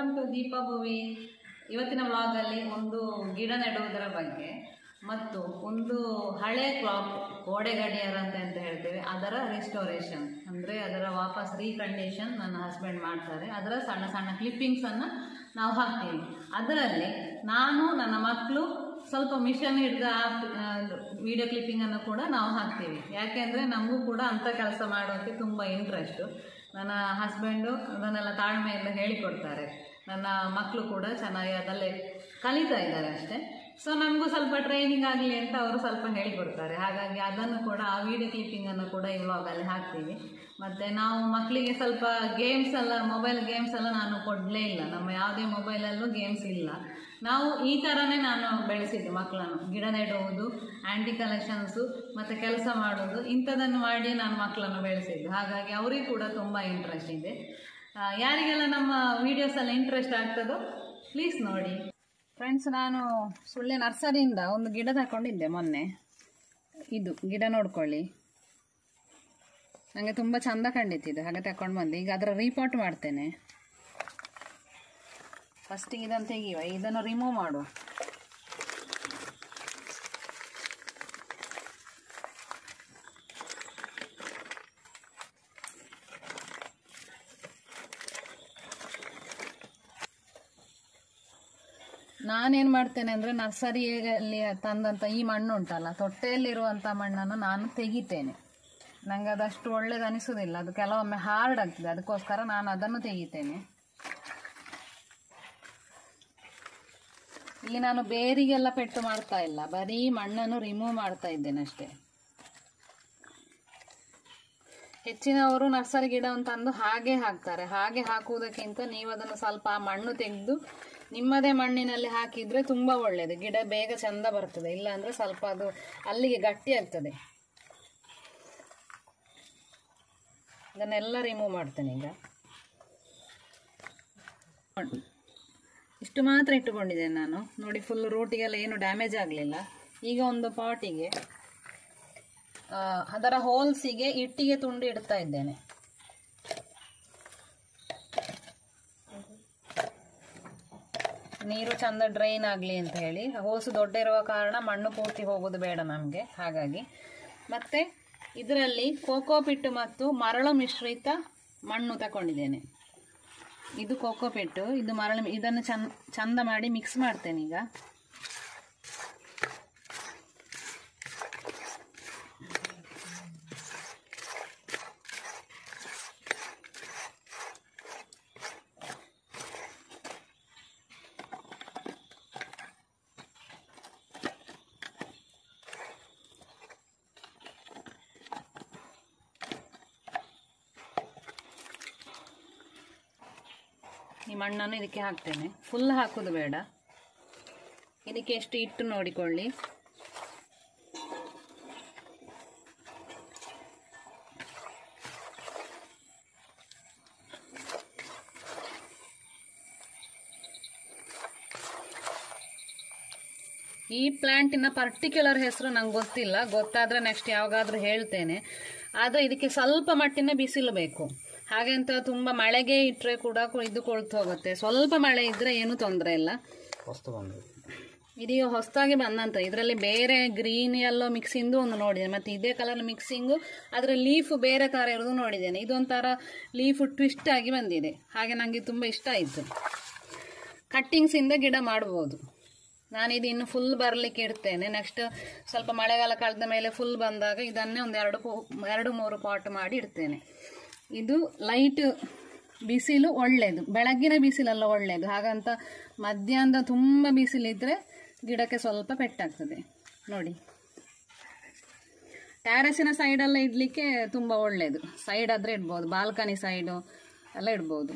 welcome to Deepa ಭುವಿ ಇವತ್ತಿನ ವ್ಲಾಗಲ್ಲಿ ಒಂದು ಗಿಡ ನೆಡುವುದರ ಬಗ್ಗೆ ಮತ್ತು ಒಂದು ಹಳೆ ಕ್ಲಾಕ್ ಗೋಡೆ ಗಡಿಯಾರ ಅಂತ ಅಂತ ಹೇಳ್ತೇವೆ ಅದರ ರಿಸ್ಟೋರೇಷನ್ ಅಂದರೆ ಅದರ ವಾಪಸ್ ರೀಕಂಡೀಷನ್ ನನ್ನ ಹಸ್ಬೆಂಡ್ ಮಾಡ್ತಾರೆ ಅದರ ಸಣ್ಣ ಸಣ್ಣ ಕ್ಲಿಪ್ಪಿಂಗ್ಸನ್ನು ನಾವು ಹಾಕ್ತೀವಿ ಅದರಲ್ಲಿ ನಾನು ನನ್ನ ಮಕ್ಕಳು ಸ್ವಲ್ಪ ಮಿಷನ್ ಹಿಡಿದ ವಿಡಿಯೋ ಕ್ಲಿಪ್ಪಿಂಗನ್ನು ಕೂಡ ನಾವು ಹಾಕ್ತೀವಿ ಯಾಕೆಂದರೆ ನಮಗೂ ಕೂಡ ಅಂಥ ಕೆಲಸ ಮಾಡೋಕ್ಕೆ ತುಂಬ ಇಂಟ್ರೆಸ್ಟು ನನ್ನ ಹಸ್ಬೆಂಡು ಅದನ್ನೆಲ್ಲ ತಾಳ್ಮೆಯಿಂದ ಹೇಳಿಕೊಡ್ತಾರೆ ನನ್ನ ಮಕ್ಕಳು ಕೂಡ ಚೆನ್ನಾಗಿ ಅದಲ್ಲೇ ಕಲಿತಾ ಇದ್ದಾರೆ ಅಷ್ಟೇ ಸೊ ನಮಗೂ ಸ್ವಲ್ಪ ಟ್ರೈನಿಂಗ್ ಆಗಲಿ ಅಂತ ಅವರು ಸ್ವಲ್ಪ ಹೇಳಿಕೊಡ್ತಾರೆ ಹಾಗಾಗಿ ಅದನ್ನು ಕೂಡ ಆ ವಿಡಿಯೋ ಕ್ಲಿಪ್ಪಿಂಗನ್ನು ಕೂಡ ಈ ವ್ಲಾಗಲ್ಲಿ ಹಾಕ್ತೀವಿ ಮತ್ತು ನಾವು ಮಕ್ಕಳಿಗೆ ಸ್ವಲ್ಪ ಗೇಮ್ಸ್ ಎಲ್ಲ ಮೊಬೈಲ್ ಗೇಮ್ಸ್ ಎಲ್ಲ ನಾನು ಕೊಡಲೇ ಇಲ್ಲ ನಮ್ಮ ಯಾವುದೇ ಮೊಬೈಲಲ್ಲೂ ಗೇಮ್ಸ್ ಇಲ್ಲ ನಾವು ಈ ಥರನೇ ನಾನು ಬೆಳೆಸಿದ್ದು ಮಕ್ಕಳನ್ನು ಗಿಡ ನೆಡುವುದು ಆ್ಯಂಟಿ ಕಲೆಕ್ಷನ್ಸು ಮತ್ತು ಕೆಲಸ ಮಾಡೋದು ಇಂಥದ್ದನ್ನು ಮಾಡಿ ನಾನು ಮಕ್ಕಳನ್ನು ಬೆಳೆಸಿದ್ದು ಹಾಗಾಗಿ ಅವರಿಗೂ ಕೂಡ ತುಂಬ ಇಂಟ್ರೆಸ್ಟ್ ಇದೆ ಆ, ಯಾರಿಗೆಲ್ಲ ನಮ್ಮ ವೀಡಿಯೋಸ್ ಎಲ್ಲ ಇಂಟ್ರೆಸ್ಟ್ ಆಗ್ತದೋ ಪ್ಲೀಸ್ ನೋಡಿ ಫ್ರೆಂಡ್ಸ್ ನಾನು ಸುಳ್ಳೆ ನರ್ಸರಿಯಿಂದ ಒಂದು ಗಿಡ ತಗೊಂಡಿದ್ದೆ ಮೊನ್ನೆ ಇದು ಗಿಡ ನೋಡ್ಕೊಳ್ಳಿ ನನಗೆ ತುಂಬ ಚಂದ ಕಂಡಿತ್ತಿದ್ದು ಹಾಗೆ ತಗೊಂಡು ಬಂದೆ ಈಗ ಅದರ ರೀಪಾಟ್ ಮಾಡ್ತೇನೆ ಫಸ್ಟಿಗೆ ಇದನ್ನು ತೆಗಿಯುವ ಇದನ್ನು ರಿಮೂವ್ ಮಾಡುವ ನಾನೇನು ಮಾಡ್ತೇನೆ ಅಂದರೆ ನರ್ಸರಿಯಲ್ಲಿ ತಂದಂಥ ಈ ಮಣ್ಣು ಉಂಟಲ್ಲ ತೊಟ್ಟೆಯಲ್ಲಿರುವಂಥ ಮಣ್ಣನ್ನು ನಾನು ತೆಗಿತೇನೆ ನನಗೆ ಅದಷ್ಟು ಒಳ್ಳೇದು ಅನಿಸೋದಿಲ್ಲ ಅದು ಕೆಲವೊಮ್ಮೆ ಹಾರ್ಡ್ ಆಗ್ತದೆ ಅದಕ್ಕೋಸ್ಕರ ನಾನು ಅದನ್ನು ತೆಗಿತೇನೆ ಇಲ್ಲಿ ನಾನು ಬೇರಿಗೆಲ್ಲ ಪೆಟ್ಟು ಮಾಡ್ತಾ ಇಲ್ಲ ಬರೀ ಮಣ್ಣನ್ನು ರಿಮೂವ್ ಮಾಡ್ತಾ ಇದ್ದೇನೆ ಅಷ್ಟೇ ಹೆಚ್ಚಿನವರು ನರ್ಸರಿ ಗಿಡವನ್ನು ತಂದು ಹಾಗೆ ಹಾಕ್ತಾರೆ ಹಾಗೆ ಹಾಕುವುದಕ್ಕಿಂತ ನೀವು ಅದನ್ನು ಸ್ವಲ್ಪ ಆ ಮಣ್ಣು ತೆಗೆದು ನಿಮ್ಮದೇ ಮಣ್ಣಿನಲ್ಲಿ ಹಾಕಿದರೆ ತುಂಬ ಒಳ್ಳೆಯದು ಗಿಡ ಬೇಗ ಚಂದ ಬರ್ತದೆ ಇಲ್ಲಾಂದರೆ ಸ್ವಲ್ಪ ಅದು ಅಲ್ಲಿಗೆ ಗಟ್ಟಿ ಆಗ್ತದೆ ಇದನ್ನೆಲ್ಲ ರಿಮೂವ್ ಮಾಡ್ತೇನೆ ಈಗ ಇಷ್ಟು ಮಾತ್ರ ಇಟ್ಟುಕೊಂಡಿದ್ದೇನೆ ನಾನು ನೋಡಿ ಫುಲ್ ರೂಟಿಗೆಲ್ಲ ಏನು ಡ್ಯಾಮೇಜ್ ಆಗಲಿಲ್ಲ ಈಗ ಒಂದು ಪಾಟಿಗೆ ಆ, ಅದರ ಹೋಲ್ಸಿಗೆ ಇಟ್ಟಿಗೆ ತುಂಡು ಇಡ್ತಾ ಇದ್ದೇನೆ ನೀರು ಚಂದ ಡ್ರೈನ್ ಆಗಲಿ ಅಂತ ಹೇಳಿ ಹೋಸು ದೊಡ್ಡ ಇರುವ ಕಾರಣ ಮಣ್ಣು ಪೂರ್ತಿ ಹೋಗೋದು ಬೇಡ ನಮಗೆ ಹಾಗಾಗಿ ಮತ್ತು ಇದರಲ್ಲಿ ಕೋಕೋ ಪಿಟ್ಟು ಮತ್ತು ಮರಳು ಮಿಶ್ರಿತ ಮಣ್ಣು ತಗೊಂಡಿದ್ದೇನೆ ಇದು ಕೋಕೋ ಪಿಟ್ಟು ಇದು ಮರಳು ಇದನ್ನು ಚಂದ ಚಂದ ಮಾಡಿ ಮಿಕ್ಸ್ ಮಾಡ್ತೇನೆ ಈಗ ಈ ಮಣ್ಣನ್ನು ಇದಕ್ಕೆ ಹಾಕ್ತೇನೆ ಫುಲ್ ಹಾಕೋದು ಬೇಡ ಇದಕ್ಕೆ ಎಷ್ಟು ಇಟ್ಟು ನೋಡಿಕೊಳ್ಳಿ ಈ ಪ್ಲ್ಯಾಂಟಿನ ಪರ್ಟಿಕ್ಯುಲರ್ ಹೆಸರು ನಂಗೆ ಗೊತ್ತಿಲ್ಲ ಗೊತ್ತಾದರೆ ನೆಕ್ಸ್ಟ್ ಯಾವಾಗಾದ್ರೂ ಹೇಳ್ತೇನೆ ಆದರೆ ಇದಕ್ಕೆ ಸ್ವಲ್ಪ ಮಟ್ಟಿನ ಬಿಸಿಲು ಬೇಕು ಹಾಗೆಂತ ತುಂಬ ಮಳೆಗೆ ಇಟ್ಟರೆ ಕೂಡ ಕು- ಇದು ಕೊಳ್ತು ಹೋಗುತ್ತೆ ಸ್ವಲ್ಪ ಮಳೆ ಇದ್ದರೆ ಏನೂ ತೊಂದರೆ ಇಲ್ಲ ಇದೀಗ ಹೊಸದಾಗಿ ಬಂದಂತ ಇದರಲ್ಲಿ ಬೇರೆ ಗ್ರೀನ್ ಎಲ್ಲೋ ಮಿಕ್ಸಿಂದು ಒಂದು ನೋಡಿದ್ದೇನೆ ಮತ್ತು ಇದೇ ಕಲರ್ ಮಿಕ್ಸಿಂಗು ಅದರ ಲೀಫ್ ಬೇರೆ ಥರ ಇರೋದು ನೋಡಿದ್ದೇನೆ ಇದೊಂಥರ ಲೀಫು ಟ್ವಿಸ್ಟ್ ಆಗಿ ಬಂದಿದೆ ಹಾಗೆ ನನಗೆ ತುಂಬ ಇಷ್ಟ ಆಯಿತು ಕಟ್ಟಿಂಗ್ಸಿಂದ ಗಿಡ ಮಾಡ್ಬೋದು ನಾನಿದು ಇನ್ನು ಫುಲ್ ಬರಲಿಕ್ಕೆ ಇಡ್ತೇನೆ ನೆಕ್ಸ್ಟ್ ಸ್ವಲ್ಪ ಮಳೆಗಾಲ ಕಳೆದ ಮೇಲೆ ಫುಲ್ ಬಂದಾಗ ಇದನ್ನೇ ಒಂದು ಎರಡು ಪೋ ಎರಡು ಮೂರು ಪಾಟ್ ಮಾಡಿ ಇಡ್ತೇನೆ ಇದು ಲೈಟ್ ಬಿಸಿಲು ಒಳ್ಳೆಯದು ಬೆಳಗ್ಗಿನ ಬಿಸಿಲೆಲ್ಲ ಒಳ್ಳೆಯದು ಹಾಗಂತ ಮಧ್ಯಾಹ್ನದ ತುಂಬ ಬಿಸಿಲಿದ್ರೆ ಗಿಡಕ್ಕೆ ಸ್ವಲ್ಪ ಪೆಟ್ಟಾಗ್ತದೆ ನೋಡಿ ಟ್ಯಾರಸಿನ ಸೈಡೆಲ್ಲ ಇಡಲಿಕ್ಕೆ ತುಂಬ ಒಳ್ಳೆಯದು ಸೈಡ್ ಆದರೆ ಇಡ್ಬೋದು ಬಾಲ್ಕನಿ ಸೈಡು ಎಲ್ಲ ಇಡ್ಬೋದು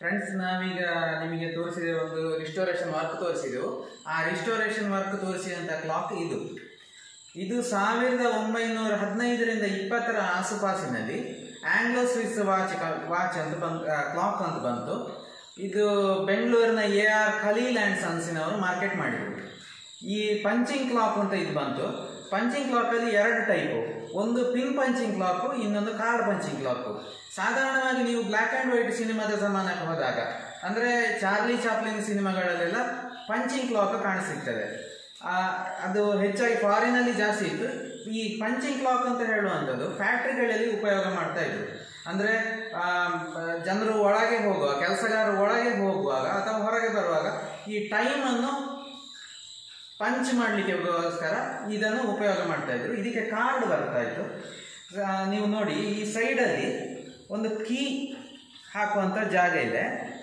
ಫ್ರೆಂಡ್ಸ್ ನಾವೀಗ ನಿಮಗೆ ತೋರಿಸಿದ ಒಂದು ರಿಸ್ಟೋರೇಷನ್ ವರ್ಕ್ ತೋರಿಸಿದೆವು ಆ ರಿಸ್ಟೋರೇಷನ್ ವರ್ಕ್ ತೋರಿಸಿದಂಥ ಕ್ಲಾಕ್ ಇದು ಇದು ಸಾವಿರದ ಒಂಬೈನೂರ ಹದಿನೈದರಿಂದ ಇಪ್ಪತ್ತರ ಆಸುಪಾಸಿನಲ್ಲಿ ಆಂಗ್ಲೋ ಸ್ವಿಸ್ ವಾಚ್ ವಾಚ್ ಅಂತ ಬಂದು ಕ್ಲಾಕ್ ಅಂತ ಬಂತು ಇದು ಬೆಂಗಳೂರಿನ ಎ ಆರ್ ಖಲೀಲ್ ಆ್ಯಂಡ್ ಸನ್ಸಿನವರು ಮಾರ್ಕೆಟ್ ಮಾಡಿದರು ಈ ಪಂಚಿಂಗ್ ಕ್ಲಾಕ್ ಅಂತ ಇದು ಬಂತು ಪಂಚಿಂಗ್ ಕ್ಲಾಕಲ್ಲಿ ಎರಡು ಟೈಪು ಒಂದು ಪಿನ್ ಪಂಚಿಂಗ್ ಕ್ಲಾಕು ಇನ್ನೊಂದು ಕಾರ್ಡ್ ಪಂಚಿಂಗ್ ಕ್ಲಾಕು ಸಾಧಾರಣವಾಗಿ ನೀವು ಬ್ಲ್ಯಾಕ್ ಆ್ಯಂಡ್ ವೈಟ್ ಸಿನಿಮಾದ ಸಮಾನಕ್ಕೆ ಹೋದಾಗ ಅಂದರೆ ಚಾರ್ಲಿ ಚಾಪ್ಲಿನ್ ಸಿನಿಮಾಗಳಲ್ಲೆಲ್ಲ ಪಂಚಿಂಗ್ ಕ್ಲಾಕ್ ಕಾಣಿಸಿರ್ತದೆ ಆ, ಅದು ಹೆಚ್ಚಾಗಿ ಫಾರಿನಲ್ಲಿ ಜಾಸ್ತಿ ಇತ್ತು ಈ ಪಂಚಿಂಗ್ ಕ್ಲಾಕ್ ಅಂತ ಹೇಳುವಂಥದ್ದು ಫ್ಯಾಕ್ಟ್ರಿಗಳಲ್ಲಿ ಉಪಯೋಗ ಮಾಡ್ತಾ ಇದ್ರು ಅಂದರೆ ಜನರು ಒಳಗೆ ಹೋಗುವ ಕೆಲಸಗಾರರು ಒಳಗೆ ಹೋಗುವಾಗ ಅಥವಾ ಹೊರಗೆ ಬರುವಾಗ ಈ ಟೈಮನ್ನು ಪಂಚ್ ಮಾಡಲಿಕ್ಕೆಗೋಸ್ಕರ ಇದನ್ನು ಉಪಯೋಗ ಮಾಡ್ತಾ ಇದ್ರು ಇದಕ್ಕೆ ಕಾರ್ಡ್ ಬರ್ತಾ ಇತ್ತು ಆ, ನೀವು ನೋಡಿ ಈ ಸೈಡಲ್ಲಿ ಒಂದು ಕೀ ಹಾಕುವಂಥ ಜಾಗ ಇದೆ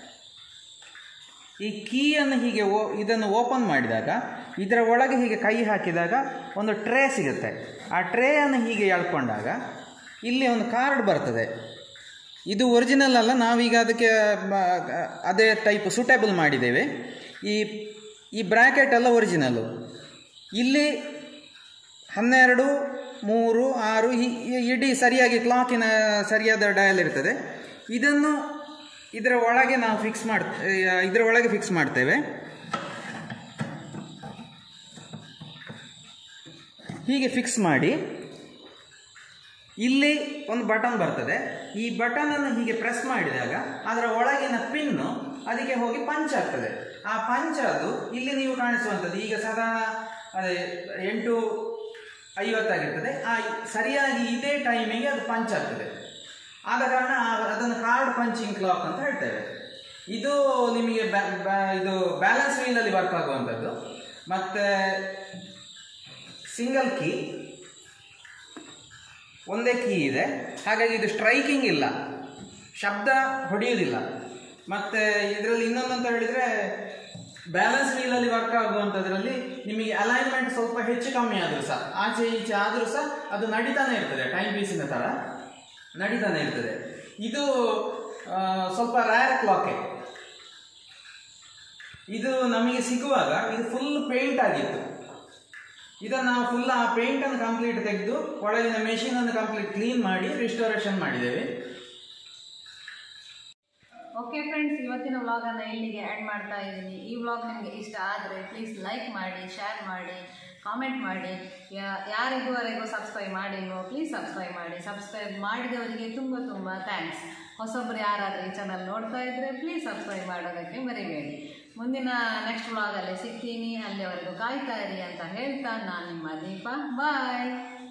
ಈ ಕೀಯನ್ನು ಹೀಗೆ ಓ ಇದನ್ನು ಓಪನ್ ಮಾಡಿದಾಗ ಇದರ ಒಳಗೆ ಹೀಗೆ ಕೈ ಹಾಕಿದಾಗ ಒಂದು ಟ್ರೇ ಸಿಗುತ್ತೆ ಆ ಟ್ರೇಯನ್ನು ಹೀಗೆ ಎಳ್ಕೊಂಡಾಗ ಇಲ್ಲಿ ಒಂದು ಕಾರ್ಡ್ ಬರ್ತದೆ ಇದು ಒರಿಜಿನಲ್ ಅಲ್ಲ ನಾವೀಗ ಅದಕ್ಕೆ ಮ- ಅದೇ ಟೈಪ್ ಸೂಟೇಬಲ್ ಮಾಡಿದ್ದೇವೆ ಈ ಈ ಬ್ರ್ಯಾಕೆಟ್ ಎಲ್ಲ ಒರಿಜಿನಲ್ಲು ಇಲ್ಲಿ ಹನ್ನೆರಡು ಮೂರು ಆರು ಈ- ಈ ಇಡೀ ಸರಿಯಾಗಿ ಕ್ಲಾಕಿನ ಸರಿಯಾದ ಡಯಲ್ ಇರ್ತದೆ ಇದನ್ನು ಇದರ ಒಳಗೆ ನಾವು ಫಿಕ್ಸ್ ಮಾಡ್ ಇದರ ಒಳಗೆ ಫಿಕ್ಸ್ ಮಾಡ್ತೇವೆ ಹೀಗೆ ಫಿಕ್ಸ್ ಮಾಡಿ ಇಲ್ಲಿ ಒಂದು ಬಟನ್ ಬರ್ತದೆ ಈ ಬಟನ್ ಅನ್ನು ಹೀಗೆ ಪ್ರೆಸ್ ಮಾಡಿದಾಗ ಅದರ ಒಳಗಿನ ಪಿನ್ನು ಅದಕ್ಕೆ ಹೋಗಿ ಪಂಚ್ ಆಗ್ತದೆ ಆ ಪಂಚ್ ಅದು ಇಲ್ಲಿ ನೀವು ಕಾಣಿಸುವಂಥದ್ದು ಈಗ ಸಾಧಾರಣ ಅದೇ ಎಂಟು ಐವತ್ತಾಗಿರ್ತದೆ ಆ ಸರಿಯಾಗಿ ಇದೇ ಟೈಮಿಗೆ ಅದು ಪಂಚ್ ಆಗ್ತದೆ ಆದ ಕಾರಣ ಆ- ಅದನ್ನು ಕಾರ್ಡ್ ಪಂಚಿಂಗ್ ಕ್ಲಾಕ್ ಅಂತ ಹೇಳ್ತೇವೆ ಇದು ನಿಮಗೆ ಬ್ಯಾ- ಬ್ಯಾ- ಇದು ಬ್ಯಾಲೆನ್ಸ್ ವೀಲಲ್ಲಿ ವರ್ಕ್ ಆಗುವಂಥದ್ದು ಮತ್ತು ಸಿಂಗಲ್ ಕೀ ಒಂದೇ ಕೀ ಇದೆ ಹಾಗಾಗಿ ಇದು ಸ್ಟ್ರೈಕಿಂಗ್ ಇಲ್ಲ ಶಬ್ದ ಹೊಡೆಯುವುದಿಲ್ಲ ಮತ್ತು ಇದರಲ್ಲಿ ಇನ್ನೊಂದು ಅಂತ ಹೇಳಿದರೆ ಬ್ಯಾಲೆನ್ಸ್ ವೀಲಲ್ಲಿ ವರ್ಕ್ ಆಗುವಂಥದ್ರಲ್ಲಿ ನಿಮಗೆ ಅಲೈನ್ಮೆಂಟ್ ಸ್ವಲ್ಪ ಹೆಚ್ಚು ಕಮ್ಮಿ ಆದರೂ ಸಹ ಆಚೆ ಈಚೆ ಆದರೂ ಸಹ ಅದು ನಡೀತಾನೆ ಇರ್ತದೆ ಟೈಮ್ ಪೀಸಿನ ಥರ ನಡೀತಾನೆ ಇರ್ತದೆ ಇದು ಆ, ಸ್ವಲ್ಪ ರ್ಯಾರ್ ಕ್ಲಾಕೆ ಇದು ನಮಗೆ ಸಿಗುವಾಗ ಇದು ಫುಲ್ ಪೇಂಟ್ ಆಗಿತ್ತು ಇದನ್ನು ನಾವು ಫುಲ್ ಆ ಪೇಂಟನ್ನು ಕಂಪ್ಲೀಟ್ ತೆಗೆದು ಒಳಗಿನ ಮೆಷಿನನ್ನು ಕಂಪ್ಲೀಟ್ ಕ್ಲೀನ್ ಮಾಡಿ ರಿಸ್ಟೋರೇಷನ್ ಮಾಡಿದ್ದೇವೆ ಓಕೆ ಫ್ರೆಂಡ್ಸ್ ಇವತ್ತಿನ ವ್ಲಾಗನ್ನು ಇಲ್ಲಿಗೆ ಆ್ಯಡ್ ಮಾಡ್ತಾ ಇದ್ದೀನಿ ಈ ವ್ಲಾಗ್ ನಿಮಗೆ ಇಷ್ಟ ಆದರೆ ಪ್ಲೀಸ್ ಲೈಕ್ ಮಾಡಿ ಶೇರ್ ಮಾಡಿ ಕಾಮೆಂಟ್ ಮಾಡಿ ಯಾ- ಯಾರು ಇದುವರೆಗೂ ಸಬ್ಸ್ಕ್ರೈಬ್ ಮಾಡಿಲ್ವೋ ಪ್ಲೀಸ್ ಸಬ್ಸ್ಕ್ರೈಬ್ ಮಾಡಿ ಸಬ್ಸ್ಕ್ರೈಬ್ ಮಾಡಿದವರಿಗೆ ತುಂಬ ತುಂಬ ಥ್ಯಾಂಕ್ಸ್ ಹೊಸೊಬ್ಬರು ಯಾರಾದರೂ ಈ ಚಾನಲ್ ನೋಡ್ತಾ ಇದ್ದರೆ ಪ್ಲೀಸ್ ಸಬ್ಸ್ಕ್ರೈಬ್ ಮಾಡೋದಕ್ಕೆ ಮರಿಬೇಡಿ ಮುಂದಿನ ನೆಕ್ಸ್ಟ್ ವ್ಲಾಗಲ್ಲಿ ಸಿಗ್ತೀನಿ ಅಲ್ಲಿವರೆಗೂ ಕಾಯ್ತಾ ಇರಿ ಅಂತ ಹೇಳ್ತಾ ನಾನು ನಿಮ್ಮ ದೀಪ ಬಾಯ್